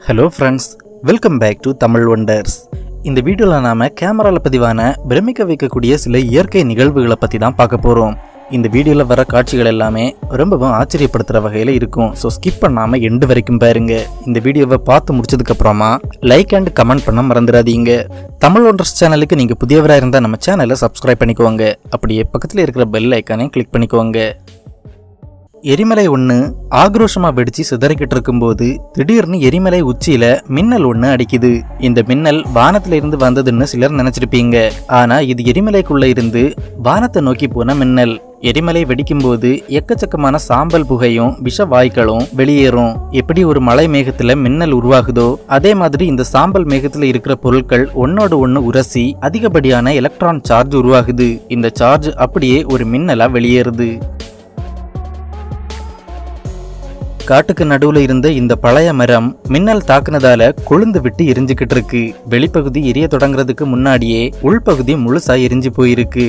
hello friends welcome back to Tamil wonders இந்த video நாம கேமரால பதிவான பிரமிக்க வைக்கக்கூடிய சில இயற்கை நிகழ்வுகளை பற்றி தான் பார்க்க போகிறோம் இந்த வீடியோவில் வர காட்சிகள் எல்லாமே ரொம்பவும் ஆச்சரியப்படுத்துகிற வகையில் இருக்கும் ஸோ ஸ்கிப் பண்ணாமல் எண்டு வரைக்கும் பாருங்க இந்த வீடியோவை பார்த்து முடிச்சதுக்கப்புறமா லைக் அண்ட் கமெண்ட் பண்ண மறந்துடாதீங்க தமிழ் ஒண்டர்ஸ் சேனலுக்கு நீங்கள் புதியவராக இருந்தால் நம்ம சேனலை சப்ஸ்கிரைப் பண்ணிக்கோங்க அப்படியே பக்கத்தில் இருக்கிற பெல் ஐக்கானையும் கிளிக் பண்ணிக்கோங்க எரிமலை ஒன்று ஆக்ரோஷமா வெடிச்சு சிதறிக்கிட்டு இருக்கும்போது திடீர்னு எரிமலை உச்சியில மின்னல் ஒன்று அடிக்குது இந்த மின்னல் வானத்துல இருந்து வந்ததுன்னு சிலர் நினைச்சிருப்பீங்க ஆனா இது எரிமலைக்குள்ள இருந்து வானத்தை நோக்கி போன மின்னல் எரிமலை வெடிக்கும்போது எக்கச்சக்கமான சாம்பல் புகையும் விஷ வாய்க்களும் வெளியேறும் எப்படி ஒரு மலை மேகத்துல மின்னல் உருவாகுதோ அதே மாதிரி இந்த சாம்பல் மேகத்துல இருக்கிற பொருட்கள் ஒன்னோடு ஒன்று உரசி அதிகப்படியான எலக்ட்ரான் சார்ஜ் உருவாகுது இந்த சார்ஜ் அப்படியே ஒரு மின்னலா வெளியேறுது காட்டுக்கு நடுவுல இருந்த இந்த பழைய மரம் மின்னல் தாக்குனதால கொழுந்து விட்டு எரிஞ்சுக்கிட்டு இருக்கு வெளிப்பகுதி எரிய தொடங்குறதுக்கு முன்னாடியே உள்பகுதி முழுசா எரிஞ்சு போயிருக்கு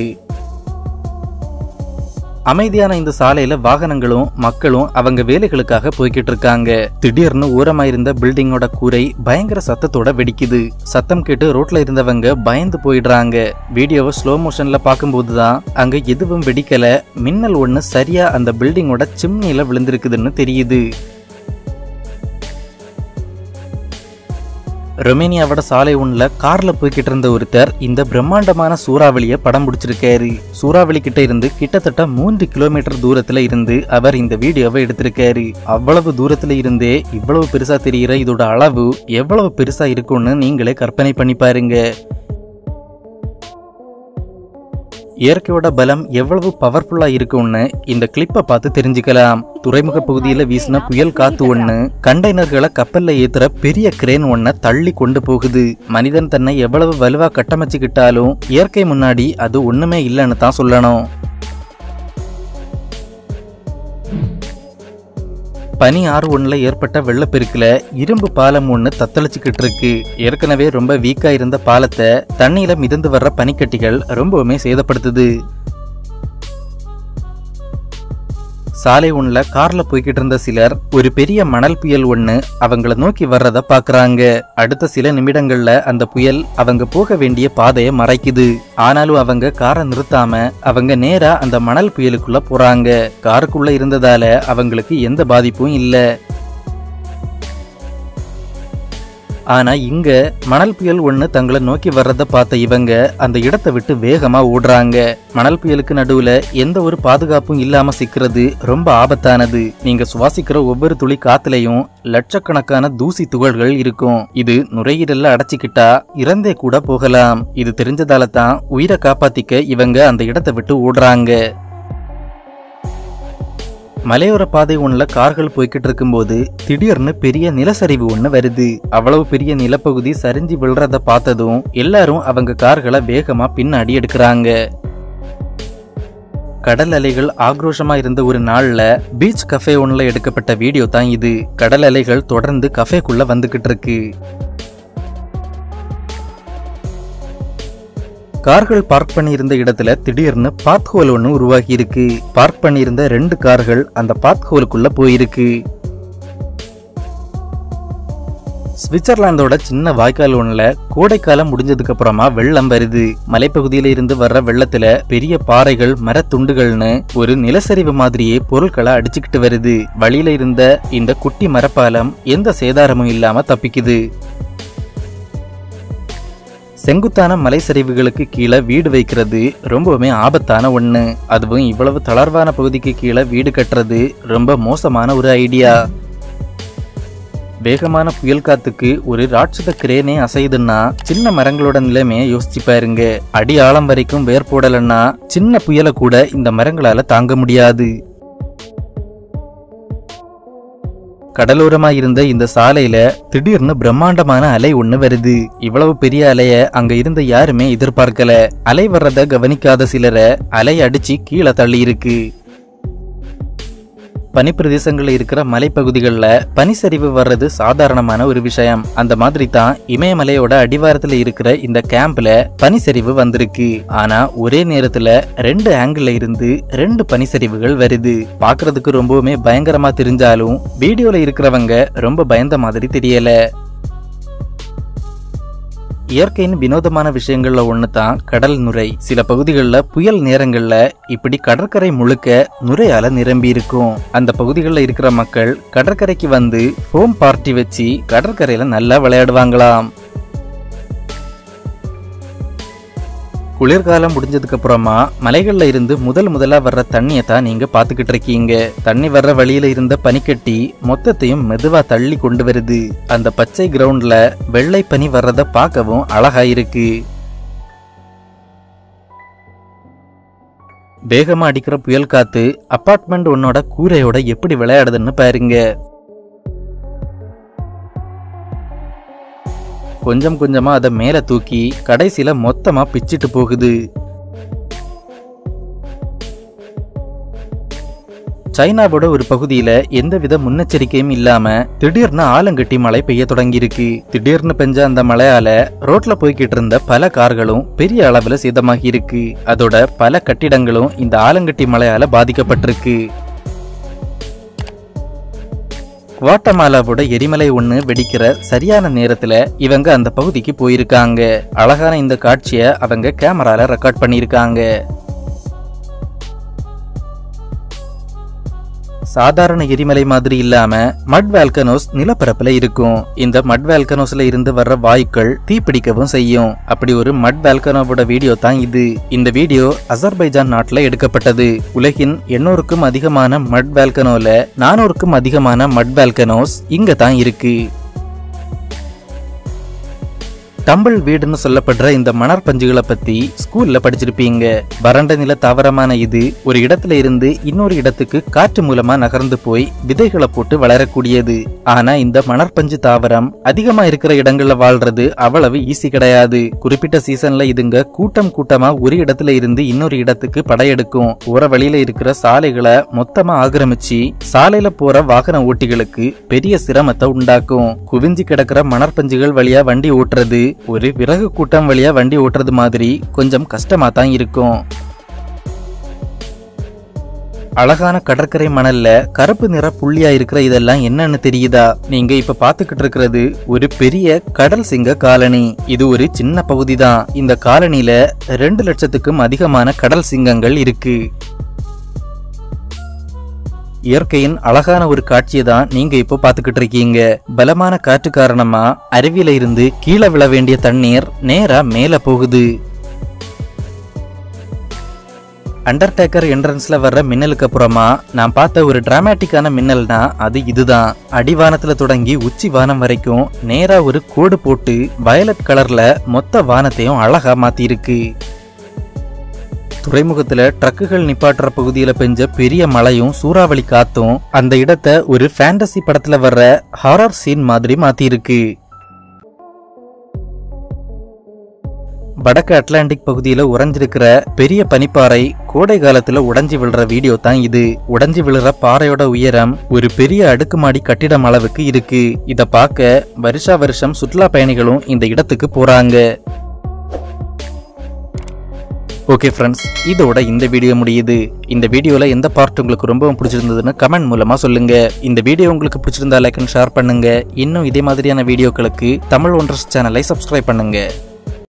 அமைதியான இந்த சாலையில வாகனங்களும் மக்களும் அவங்க வேலைகளுக்காக போய்கிட்டு இருக்காங்க திடீர்னு ஓரமா இருந்த பில்டிங்கோட கூரை பயங்கர சத்தத்தோட வெடிக்குது சத்தம் கேட்டு ரோட்ல இருந்தவங்க பயந்து போயிடுறாங்க வீடியோவை ஸ்லோ மோஷன்ல பார்க்கும்போது தான் அங்க எதுவும் வெடிக்கல மின்னல் ஒண்ணு சரியா அந்த பில்டிங்கோட சிம்னில விழுந்திருக்குதுன்னு தெரியுது ரொமேனியாவோட சாலை ஒன்றில் கார்ல போய்கிட்டு இருந்த ஒருத்தர் இந்த பிரம்மாண்டமான சூறாவளியை படம் பிடிச்சிருக்காரு சூறாவளி கிட்ட இருந்து கிட்டத்தட்ட மூன்று கிலோமீட்டர் தூரத்துல இருந்து அவர் இந்த வீடியோவை எடுத்திருக்காரு அவ்வளவு தூரத்துல இருந்தே இவ்வளவு பெருசா தெரிகிற இதோட அளவு எவ்வளவு பெருசா இருக்கும்னு நீங்களே கற்பனை பண்ணி பாருங்க இயற்கையோட பலம் எவ்வளவு பவர்ஃபுல்லா இருக்கும்னு இந்த கிளிப்பை பார்த்து தெரிஞ்சுக்கலாம் துறைமுக பகுதியில வீசின புயல் காத்து ஒண்ணு கண்டெய்னர்களை கப்பல்ல ஏத்துற பெரிய கிரேன் ஒன்ன தள்ளி கொண்டு போகுது மனிதன் தன்னை எவ்வளவு வலுவா கட்டமைச்சுக்கிட்டாலும் இயற்கை முன்னாடி அது ஒண்ணுமே இல்லைன்னு தான் சொல்லணும் பனி ஆறு ஒன்றில் ஏற்பட்ட வெள்ளப்பெருக்கில் இரும்பு பாலம் ஒன்று தத்தளிச்சுக்கிட்டு இருக்கு ஏற்கனவே ரொம்ப வீக்கா இருந்த பாலத்தை தண்ணியில மிதந்து வர்ற பனிக்கட்டிகள் ரொம்பவுமே சேதப்படுத்துது சாலை ஒண்ணுல கார்ல போய்கிட்டு இருந்த சிலர் ஒரு பெரிய மணல் புயல் ஒண்ணு அவங்கள நோக்கி வர்றத பாக்குறாங்க அடுத்த சில நிமிடங்கள்ல அந்த புயல் அவங்க போக வேண்டிய பாதையை மறைக்குது ஆனாலும் அவங்க காரை நிறுத்தாம அவங்க நேரா அந்த மணல் புயலுக்குள்ள போறாங்க காருக்குள்ள இருந்ததால அவங்களுக்கு எந்த பாதிப்பும் இல்ல ஆனா இங்க மணல் புயல் ஒண்ணு தங்களை நோக்கி வர்றத பார்த்த இவங்க அந்த இடத்தை விட்டு வேகமா ஓடுறாங்க மணல் புயலுக்கு நடுவுல எந்த ஒரு பாதுகாப்பும் இல்லாம சிக்கிறது ரொம்ப ஆபத்தானது நீங்க சுவாசிக்கிற ஒவ்வொரு துளி காத்துலயும் லட்சக்கணக்கான தூசி துகள்கள் இருக்கும் இது நுரையீரல்ல அடைச்சிக்கிட்டா இறந்தே கூட போகலாம் இது தெரிஞ்சதால தான் உயிரை காப்பாத்திக்க இவங்க அந்த இடத்தை விட்டு ஓடுறாங்க மலையோர பாதை ஒன்றில் கார்கள் போய்கிட்டு இருக்கும்போது திடீர்னு பெரிய நிலசரிவு ஒன்று வருது அவ்வளவு பெரிய நிலப்பகுதி சரிஞ்சு விழுறத பார்த்ததும் எல்லாரும் அவங்க கார்களை வேகமா பின்னாடி எடுக்கிறாங்க கடல் அலைகள் ஆக்ரோஷமா இருந்த ஒரு நாள்ல பீச் கஃபே ஒன்ல எடுக்கப்பட்ட வீடியோ தான் இது கடல் அலைகள் தொடர்ந்து கஃபேக்குள்ள வந்துகிட்டு இருக்கு கார்கள் பார்க் பண்ணியிருந்த இடத்துல திடீர்னு பாத் ஹோல் ஒன்று உருவாகி இருக்கு பார்க் பண்ணியிருந்த ரெண்டு கார்கள் அந்த பாத் ஹோலுக்குள்ள போயிருக்கு சுவிட்சர்லாந்தோட சின்ன வாய்க்கால் ஒன்றுல கோடைக்காலம் முடிஞ்சதுக்கு அப்புறமா வெள்ளம் வருது மலைப்பகுதியில இருந்து வர்ற வெள்ளத்துல பெரிய பாறைகள் மரத்துண்டுகள்னு ஒரு நிலசரிவு மாதிரியே பொருட்களை அடிச்சுக்கிட்டு வருது வழியில இருந்த இந்த குட்டி மரப்பாலம் எந்த சேதாரமும் இல்லாம தப்பிக்குது செங்குத்தான மலை சரிவுகளுக்கு கீழே வீடு வைக்கிறது ரொம்பவுமே ஆபத்தான ஒண்ணு அதுவும் இவ்வளவு தளர்வான பகுதிக்கு கீழே வீடு கட்டுறது ரொம்ப மோசமான ஒரு ஐடியா வேகமான புயல் காத்துக்கு ஒரு ராட்சத கிரேனே அசையுதுன்னா சின்ன மரங்களோட நிலைமையை யோசிச்சு பாருங்க அடி ஆழம் வரைக்கும் வேர் போடலன்னா சின்ன புயலை கூட இந்த மரங்களால தாங்க முடியாது கடலோரமா இருந்த இந்த சாலையில திடீர்னு பிரம்மாண்டமான அலை ஒண்ணு வருது இவ்வளவு பெரிய அலைய அங்க இருந்த யாருமே எதிர்பார்க்கல அலை வர்றத கவனிக்காத சிலரை அலை அடிச்சு கீழே தள்ளி இருக்கு பனிப்பிரதேசங்கள்ல இருக்கிற மலைப்பகுதிகளில் பனிச்சரிவு வர்றது சாதாரணமான ஒரு விஷயம் அந்த மாதிரி தான் இமயமலையோட அடிவாரத்துல இருக்கிற இந்த கேம்ப்ல பனிச்சரிவு வந்திருக்கு ஆனா ஒரே நேரத்துல ரெண்டு ஆங்கிள் இருந்து ரெண்டு பனிச்சரிவுகள் வருது பார்க்கிறதுக்கு ரொம்பவுமே பயங்கரமா தெரிஞ்சாலும் வீடியோல இருக்கிறவங்க ரொம்ப பயந்த மாதிரி தெரியல இயற்கையின் வினோதமான விஷயங்கள்ல ஒன்று தான் கடல் நுரை சில பகுதிகளில் புயல் நேரங்கள்ல இப்படி கடற்கரை முழுக்க நுரையால நிரம்பி இருக்கும் அந்த பகுதிகளில் இருக்கிற மக்கள் கடற்கரைக்கு வந்து ஹோம் பார்ட்டி வச்சு கடற்கரையில நல்லா விளையாடுவாங்களாம் குளிர்காலம் முடிஞ்சதுக்கு அப்புறமா மலைகள்ல இருந்து முதல் முதலா வர்ற தண்ணியை தான் நீங்க பாத்துக்கிட்டு இருக்கீங்க தண்ணி வர்ற வழியில இருந்த பனிக்கட்டி மொத்தத்தையும் மெதுவா தள்ளி கொண்டு வருது அந்த பச்சை கிரவுண்ட்ல வெள்ளை பனி வர்றத பார்க்கவும் அழகா இருக்கு வேகமா அடிக்கிற புயல் காத்து அபார்ட்மெண்ட் உன்னோட கூரையோட எப்படி விளையாடுதுன்னு பாருங்க கொஞ்சம் கொஞ்சமா அதை மேல தூக்கி கடைசியில மொத்தமா பிச்சிட்டு போகுது சைனாவோட ஒரு பகுதியில எந்தவித முன்னெச்சரிக்கையும் இல்லாம திடீர்னு ஆலங்கட்டி மழை பெய்ய தொடங்கியிருக்கு திடீர்னு பெஞ்ச அந்த மழையால ரோட்ல போய்கிட்டு இருந்த பல கார்களும் பெரிய அளவுல சேதமாகி இருக்கு அதோட பல கட்டிடங்களும் இந்த ஆலங்கட்டி மழையால பாதிக்கப்பட்டிருக்கு குவாட்டமாலாவோட எரிமலை ஒண்ணு வெடிக்கிற சரியான நேரத்துல இவங்க அந்த பகுதிக்கு போயிருக்காங்க அழகான இந்த காட்சியை அவங்க கேமரால ரெக்கார்ட் பண்ணியிருக்காங்க சாதாரண எரிமலை மாதிரி இல்லாம மட் வேல்கனோஸ் நிலப்பரப்புல இருக்கும் இந்த மட் வேல்கனோஸ்ல இருந்து வர்ற வாயுக்கள் தீப்பிடிக்கவும் செய்யும் அப்படி ஒரு மட் வேல்கனோவோட வீடியோ தான் இது இந்த வீடியோ அசர்பைஜான் நாட்டுல எடுக்கப்பட்டது உலகின் எண்ணூறுக்கும் அதிகமான மட் வேல்கனோல நானூறுக்கும் அதிகமான மட் வேல்கனோஸ் இங்க தான் இருக்கு டம்பிள் வீடுன்னு சொல்லப்படுற இந்த மணற்பஞ்சுகளை பத்தி ஸ்கூல்ல படிச்சிருப்பீங்க வறண்ட நில தாவரமான இது ஒரு இடத்துல இருந்து இன்னொரு இடத்துக்கு காற்று மூலமா நகர்ந்து போய் விதைகளை போட்டு வளரக்கூடியது ஆனா இந்த மணற்பஞ்சு தாவரம் அதிகமா இருக்கிற இடங்கள்ல வாழ்றது அவ்வளவு ஈஸி கிடையாது குறிப்பிட்ட சீசன்ல இதுங்க கூட்டம் கூட்டமா ஒரு இடத்துல இருந்து இன்னொரு இடத்துக்கு படையெடுக்கும் போற வழியில இருக்கிற சாலைகளை மொத்தமா ஆக்கிரமிச்சு சாலையில போற வாகன ஓட்டிகளுக்கு பெரிய சிரமத்தை உண்டாக்கும் குவிஞ்சு கிடக்கிற மணற்பஞ்சுகள் வழியா வண்டி ஓட்டுறது ஒரு விறகு கூட்டம் வழியா வண்டி ஓட்டுறது மாதிரி கொஞ்சம் கஷ்டமா தான் இருக்கும் அழகான கடற்கரை மணல்ல கருப்பு நிற புள்ளியா இருக்கிற இதெல்லாம் என்னன்னு தெரியுதா நீங்க இப்ப பாத்துக்கிட்டு இருக்கிறது ஒரு பெரிய கடல் சிங்க காலனி இது ஒரு சின்ன பகுதி தான் இந்த காலனில ரெண்டு லட்சத்துக்கும் அதிகமான கடல் சிங்கங்கள் இருக்கு இயற்கையின் அழகான ஒரு காட்சியை தான் நீங்க இப்போ பாத்துக்கிட்டு இருக்கீங்க பலமான காற்று காரணமா அருவியில இருந்து கீழே விழ வேண்டிய தண்ணீர் நேரா மேல போகுது அண்டர்டேக்கர் என்ட்ரன்ஸ்ல வர்ற மின்னலுக்கு அப்புறமா நான் பார்த்த ஒரு டிராமாட்டிக்கான மின்னல்னா அது இதுதான் அடிவானத்துல தொடங்கி உச்சி வானம் வரைக்கும் நேரா ஒரு கோடு போட்டு வயலட் கலர்ல மொத்த வானத்தையும் அழகா மாத்திருக்கு துறைமுகத்துல ட்ரக்குகள் நிப்பாட்டுற பகுதியில பெஞ்ச பெரிய மழையும் சூறாவளி காத்தும் அந்த இடத்த ஒரு ஃபேண்டசி படத்துல வர்ற ஹாரர் சீன் மாதிரி மாத்திருக்கு வடக்கு அட்லாண்டிக் பகுதியில உறைஞ்சிருக்கிற பெரிய பனிப்பாறை கோடை காலத்துல உடைஞ்சு விழுற வீடியோ தான் இது உடைஞ்சு விழுற பாறையோட உயரம் ஒரு பெரிய அடுக்குமாடி கட்டிடம் அளவுக்கு இருக்கு இத பார்க்க வருஷா வருஷம் சுற்றுலா பயணிகளும் இந்த இடத்துக்கு போறாங்க ஓகே ஃப்ரெண்ட்ஸ் இதோட இந்த வீடியோ முடியுது இந்த வீடியோல எந்த பார்ட் உங்களுக்கு ரொம்பவும் பிடிச்சிருந்ததுன்னு கமெண்ட் மூலமா சொல்லுங்க இந்த வீடியோ உங்களுக்கு பிடிச்சிருந்தா லைக் அண்ட் ஷேர் பண்ணுங்க இன்னும் இதே மாதிரியான வீடியோக்களுக்கு தமிழ் ஒன்றர்ஸ் சேனலை சப்ஸ்கிரைப் பண்ணுங்க